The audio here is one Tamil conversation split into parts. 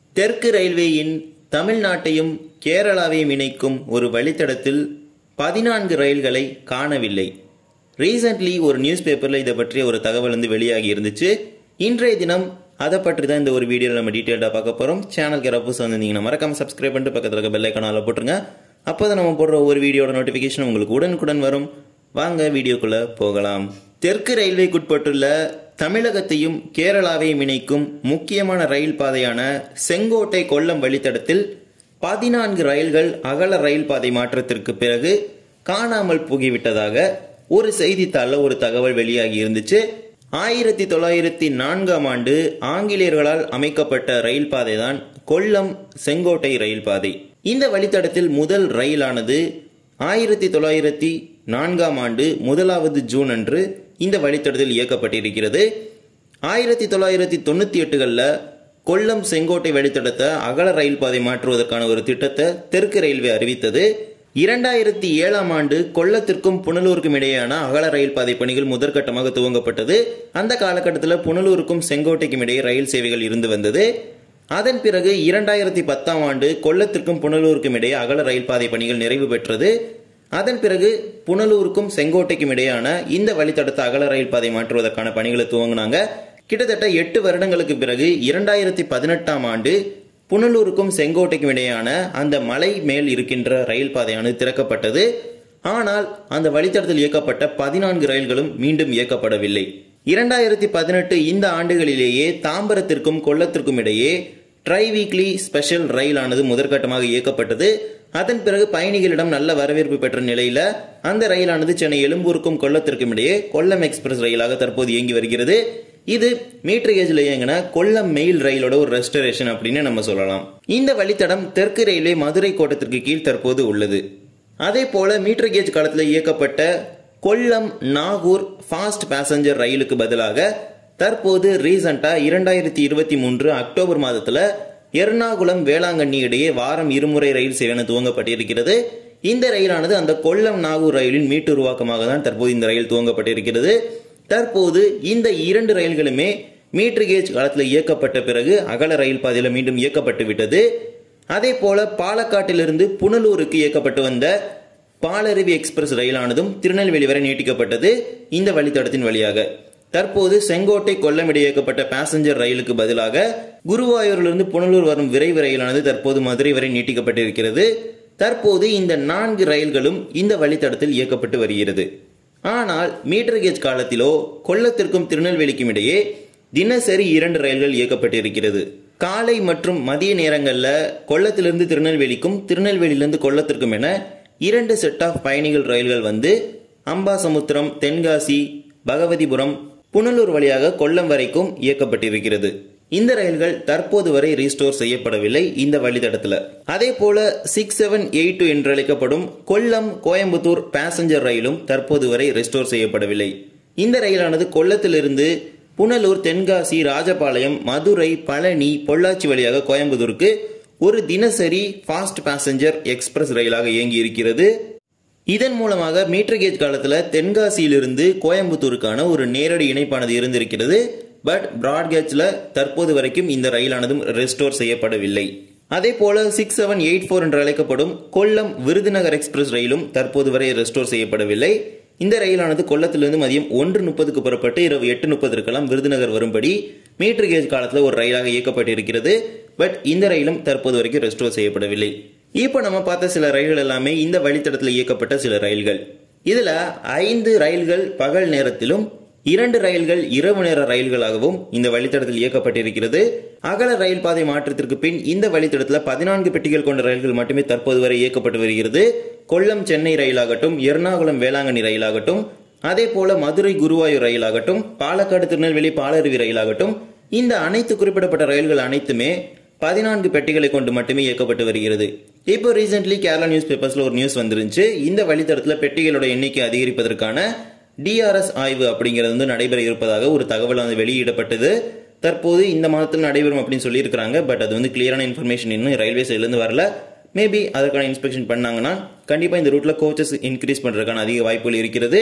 தெற்கு ரயில்வேயின் தமிழ்நாட்டையும் கேரளாவையும் இணைக்கும் ஒரு வழித்தடத்தில் பதினான்கு ரயில்களை காணவில்லை ரீசெண்ட்லி ஒரு நியூஸ் பேப்பரில் இதை பற்றிய ஒரு தகவல் வந்து வெளியாகி இருந்துச்சு இன்றைய தினம் அதை பற்றி தான் இந்த ஒரு வீடியோவில் நம்ம டீட்டெயில்டாக பார்க்க போகிறோம் சேனலுக்கு யாராவது புதுசாக வந்திருந்தீங்கன்னா மறக்காம சப்ஸ்கிரைப் பண்ணிட்டு பக்கத்தில் இருக்க பெல் ஐக்கானில் போட்டுருங்க அப்போ தான் நம்ம போடுற ஒவ்வொரு வீடியோட நோட்டிஃபிகேஷன் உங்களுக்கு உடனுக்குடன் வரும் வாங்க வீடியோக்குள்ளே போகலாம் தெற்கு ரயில்வேக்குட்பட்டுள்ள தமிழகத்தையும் கேரளாவையும் இணைக்கும் முக்கியமான ரயில் பாதையான செங்கோட்டை கொல்லம் வழித்தடத்தில் பதினான்கு ரயில்கள் அகல ரயில் பாதை மாற்றத்திற்கு பிறகு காணாமல் போகிவிட்டதாக ஒரு செய்தித்தாளில் ஒரு தகவல் வெளியாகி இருந்துச்சு ஆயிரத்தி தொள்ளாயிரத்தி நான்காம் ஆண்டு ஆங்கிலேயர்களால் அமைக்கப்பட்ட ரயில் பாதை தான் கொல்லம் செங்கோட்டை ரயில் பாதை இந்த வழித்தடத்தில் முதல் ரயிலானது ஆயிரத்தி தொள்ளாயிரத்தி நான்காம் ஆண்டு முதலாவது ஜூன் அன்று இந்த வழித்தடத்தில் இயக்கப்பட்டிருக்கிறது ஆயிரத்தி தொள்ளாயிரத்தி தொண்ணூத்தி எட்டுகளில் கொல்லம் செங்கோட்டை வழித்தடத்தை அகல ரயில் பாதை மாற்றுவதற்கான ஒரு திட்டத்தை தெற்கு ரயில்வே அறிவித்தது இரண்டாயிரத்தி ஏழாம் ஆண்டு கொல்லத்திற்கும் புனலூருக்கும் இடையேயான அகல ரயில் பாதை பணிகள் முதற்கட்டமாக துவங்கப்பட்டது அந்த காலகட்டத்தில் புனலூருக்கும் செங்கோட்டைக்கும் இடையே ரயில் சேவைகள் இருந்து வந்தது அதன் பிறகு இரண்டாயிரத்தி பத்தாம் ஆண்டு கொல்லத்திற்கும் புனலூருக்கும் இடையே அகல ரயில் பாதை பணிகள் நிறைவு பெற்றது அதன் பிறகு புனலூருக்கும் செங்கோட்டைக்கும் இடையான இந்த வழித்தடத்தை அகல ரயில் பாதை மாற்றுவதற்கான பணிகளை துவங்கினாங்க கிட்டத்தட்ட எட்டு வருடங்களுக்கு பிறகு இரண்டாயிரத்தி பதினெட்டாம் ஆண்டு புனலூருக்கும் செங்கோட்டைக்கும் இடையான அந்த மலை மேல் இருக்கின்ற ரயில் பாதையானது திறக்கப்பட்டது ஆனால் அந்த வழித்தடத்தில் இயக்கப்பட்ட பதினான்கு ரயில்களும் மீண்டும் இயக்கப்படவில்லை இரண்டாயிரத்தி பதினெட்டு இந்த ஆண்டுகளிலேயே தாம்பரத்திற்கும் கொல்லத்திற்கும் இடையே ட்ரை வீக்லி ஸ்பெஷல் ரயிலானது முதற்கட்டமாக இயக்கப்பட்டது அதன் பிறகு பயணிகளிடம் நல்ல வரவேற்பு பெற்ற நிலையில அந்த ரயிலானது சென்னை எழும்பூருக்கும் கொல்லத்திற்கும் இடையே கொல்லம் எக்ஸ்பிரஸ் ரயிலாக தற்போது இயங்கி வருகிறது இது மீட்டர் கேஜ்ல இயங்கின கொல்லம் மெயில் ரயிலோட ஒரு ரெஸ்டரேஷன் அப்படின்னு நம்ம சொல்லலாம் இந்த வழித்தடம் தெற்கு ரயில்வே மதுரை கோட்டத்திற்கு கீழ் தற்போது உள்ளது அதே போல மீட்டர் கேஜ் காலத்தில் இயக்கப்பட்ட கொல்லம் நாகூர் ஃபாஸ்ட் பேசஞ்சர் ரயிலுக்கு பதிலாக தற்போது ரீசண்டா இரண்டாயிரத்தி இருபத்தி மூன்று அக்டோபர் மாதத்துல எர்ணாகுளம் வேளாங்கண்ணி இடையே வாரம் இருமுறை ரயில் சேவை துவங்கப்பட்டிருக்கிறது இந்த ரயிலானது அந்த கொல்லம் நாகூர் ரயிலின் மீட்டு உருவாக்கமாக தான் தற்போது இந்த ரயில் துவங்கப்பட்டிருக்கிறது தற்போது இந்த இரண்டு ரயில்களுமே மீட்டர் கேஜ் காலத்தில் இயக்கப்பட்ட பிறகு அகல ரயில் பாதையில் மீண்டும் இயக்கப்பட்டு விட்டது அதே போல பாலக்காட்டிலிருந்து புனலூருக்கு இயக்கப்பட்டு வந்த பாலருவி எக்ஸ்பிரஸ் ரயிலானதும் திருநெல்வேலி வரை நீட்டிக்கப்பட்டது இந்த வழித்தடத்தின் வழியாக தற்போது செங்கோட்டை கொல்லம் இடையே இயக்கப்பட்ட பேசஞ்சர் ரயிலுக்கு பதிலாக குருவாயூரிலிருந்து புனலூர் வரும் விரைவு ரயிலானது தற்போது மதுரை வரை நீட்டிக்கப்பட்டிருக்கிறது தற்போது இந்த நான்கு ரயில்களும் இந்த வழித்தடத்தில் இயக்கப்பட்டு வருகிறது ஆனால் மீட்டர் கேஜ் காலத்திலோ கொல்லத்திற்கும் திருநெல்வேலிக்கும் இடையே தினசரி இரண்டு ரயில்கள் இயக்கப்பட்டிருக்கிறது காலை மற்றும் மதிய நேரங்களில் கொல்லத்திலிருந்து திருநெல்வேலிக்கும் திருநெல்வேலியிலிருந்து கொல்லத்திற்கும் என இரண்டு செட் ஆஃப் பயணிகள் ரயில்கள் வந்து அம்பாசமுத்திரம் தென்காசி பகவதிபுரம் புனலூர் வழியாக கொல்லம் வரைக்கும் இயக்கப்பட்டிருக்கிறது இந்த ரயில்கள் தற்போது வரை ரீஸ்டோர் செய்யப்படவில்லை இந்த வழித்தடத்துல அதே போல சிக்ஸ் செவன் எயிட் டூ என்று அழைக்கப்படும் கொல்லம் கோயம்புத்தூர் பேசஞ்சர் ரயிலும் தற்போது வரை ரெஸ்டோர் செய்யப்படவில்லை இந்த ரயிலானது கொல்லத்திலிருந்து புனலூர் தென்காசி ராஜபாளையம் மதுரை பழனி பொள்ளாச்சி வழியாக கோயம்புத்தூருக்கு ஒரு தினசரி ஃபாஸ்ட் பேசஞ்சர் எக்ஸ்பிரஸ் ரயிலாக இயங்கி இருக்கிறது இதன் மூலமாக மீட்டர் கேஜ் காலத்தில் தென்காசியிலிருந்து கோயம்புத்தூருக்கான ஒரு நேரடி இணைப்பானது இருந்திருக்கிறது பட் பிராட்கேஜ்ல தற்போது வரைக்கும் இந்த ரயிலானதும் ரெஸ்டோர் செய்யப்படவில்லை அதே போல சிக்ஸ் செவன் எயிட் ஃபோர் என்று அழைக்கப்படும் கொல்லம் விருதுநகர் எக்ஸ்பிரஸ் ரயிலும் தற்போது வரை ரெஸ்டோர் செய்யப்படவில்லை இந்த ரயிலானது கொல்லத்திலிருந்து மதியம் ஒன்று முப்பதுக்கு புறப்பட்டு இரவு எட்டு முப்பதற்கெல்லாம் விருதுநகர் வரும்படி மீட்டர் கேஜ் காலத்தில் ஒரு ரயிலாக இயக்கப்பட்டிருக்கிறது பட் இந்த ரயிலும் தற்போது வரைக்கும் ரெஸ்டோர் செய்யப்படவில்லை இப்போ நம்ம பார்த்த சில ரயில்கள் எல்லாமே இந்த வழித்தடத்தில் இயக்கப்பட்ட சில ரயில்கள் இதுல ஐந்து ரயில்கள் பகல் நேரத்திலும் இரண்டு ரயில்கள் இரவு நேர ரயில்களாகவும் இந்த வழித்தடத்தில் இயக்கப்பட்டிருக்கிறது அகல ரயில் பாதை மாற்றத்திற்கு பின் இந்த வழித்தடத்தில் பதினான்கு பெட்டிகள் கொண்ட ரயில்கள் மட்டுமே தற்போது வரை இயக்கப்பட்டு வருகிறது கொல்லம் சென்னை ரயிலாகட்டும் எர்ணாகுளம் வேளாங்கண்ணி ரயிலாகட்டும் அதே போல மதுரை குருவாயூர் ரயிலாகட்டும் பாலக்காடு திருநெல்வேலி பாலருவி ரயிலாகட்டும் இந்த அனைத்து குறிப்பிடப்பட்ட ரயில்கள் அனைத்துமே பதினான்கு பெட்டிகளை கொண்டு மட்டுமே இயக்கப்பட்டு வருகிறது இப்போ ரீசென்ட்லி கேரளா நியூஸ் பேப்பர்ஸ்ல ஒரு நியூஸ் வந்துருந்துச்சு இந்த வழித்தடத்தில் பெட்டிகளோட எண்ணிக்கை அதிகரிப்பதற்கான டிஆர்எஸ் ஆய்வு அப்படிங்கிறது வந்து நடைபெற இருப்பதாக ஒரு தகவல் வந்து வெளியிடப்பட்டது தற்போது இந்த மாதத்தில் நடைபெறும் அப்படின்னு சொல்லியிருக்கிறாங்க பட் அது வந்து கிளியரான இன்ஃபர்மேஷன் இன்னும் ரயில்வே சைட்லேருந்து வரல மேபி அதற்கான இன்ஸ்பெக்ஷன் பண்ணாங்கன்னா கண்டிப்பாக இந்த ரூட்டில் கோச்சஸ் இன்க்ரீஸ் பண்ணுறதுக்கான அதிக வாய்ப்புகள் இருக்கிறது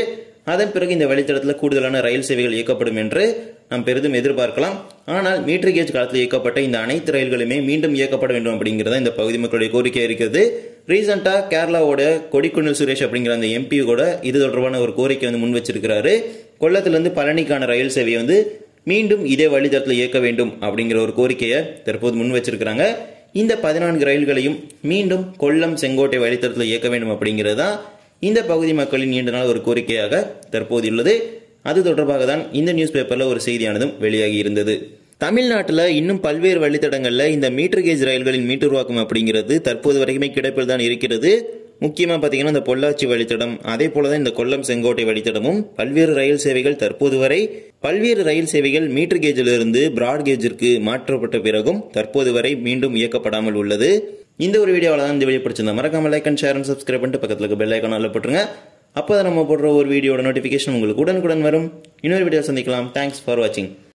அதன் பிறகு இந்த வழித்தடத்தில் கூடுதலான ரயில் சேவைகள் இயக்கப்படும் என்று நாம் பெரிதும் எதிர்பார்க்கலாம் ஆனால் மீட்டர் கேஜ் காலத்தில் இயக்கப்பட்ட இந்த அனைத்து ரயில்களுமே மீண்டும் இயக்கப்பட வேண்டும் அப்படிங்கிறத இந்த பகுதி மக்களுடைய கோரிக்கை இருக்கிறது ரீசெண்டாக கேரளாவோட கொடிக்குன்னல் சுரேஷ் அப்படிங்கிற அந்த எம்பி கூட இது தொடர்பான ஒரு கோரிக்கை வந்து முன் வச்சிருக்கிறாரு கொல்லத்திலிருந்து பழனிக்கான ரயில் சேவையை வந்து மீண்டும் இதே வழித்தடத்தில் இயக்க வேண்டும் அப்படிங்கிற ஒரு கோரிக்கையை தற்போது முன் வச்சிருக்கிறாங்க இந்த பதினான்கு ரயில்களையும் மீண்டும் கொல்லம் செங்கோட்டை வழித்தடத்தில் இயக்க வேண்டும் அப்படிங்கிறது தான் இந்த பகுதி மக்களின் நீண்ட நாள் ஒரு கோரிக்கையாக தற்போது உள்ளது அது தொடர்பாக தான் இந்த நியூஸ் பேப்பரில் ஒரு செய்தியானதும் வெளியாகி இருந்தது தமிழ்நாட்டில் இன்னும் பல்வேறு வழித்தடங்களில் இந்த மீட்டர் கேஜ் ரயில்களின் மீட்டுருவாக்கம் அப்படிங்கிறது தற்போது வரைக்குமே கிடைப்பில் தான் இருக்கிறது முக்கியமாக பார்த்தீங்கன்னா இந்த பொள்ளாச்சி வழித்தடம் அதே போல தான் இந்த கொல்லம் செங்கோட்டை வழித்தடமும் பல்வேறு ரயில் சேவைகள் தற்போது வரை பல்வேறு ரயில் சேவைகள் மீட்டர் கேஜிலிருந்து பிராட் கேஜிற்கு மாற்றப்பட்ட பிறகும் தற்போது வரை மீண்டும் இயக்கப்படாமல் உள்ளது இந்த ஒரு வீடியோவில் தான் இந்த வீடியோ பிடிச்சிருந்தா மறக்காம like and share and subscribe பண்ணிட்டு பக்கத்தில் இருக்க பெல் ஐக்கான அதில் போட்டுருங்க அப்போ தான் நம்ம போடுற ஒரு வீடியோட நோட்டிஃபிகேஷன் உங்களுக்கு உடனுக்குடன் வரும் இன்னொரு வீடியோ சந்திக்கலாம் தேங்க்ஸ் ஃபார் வாட்சிங்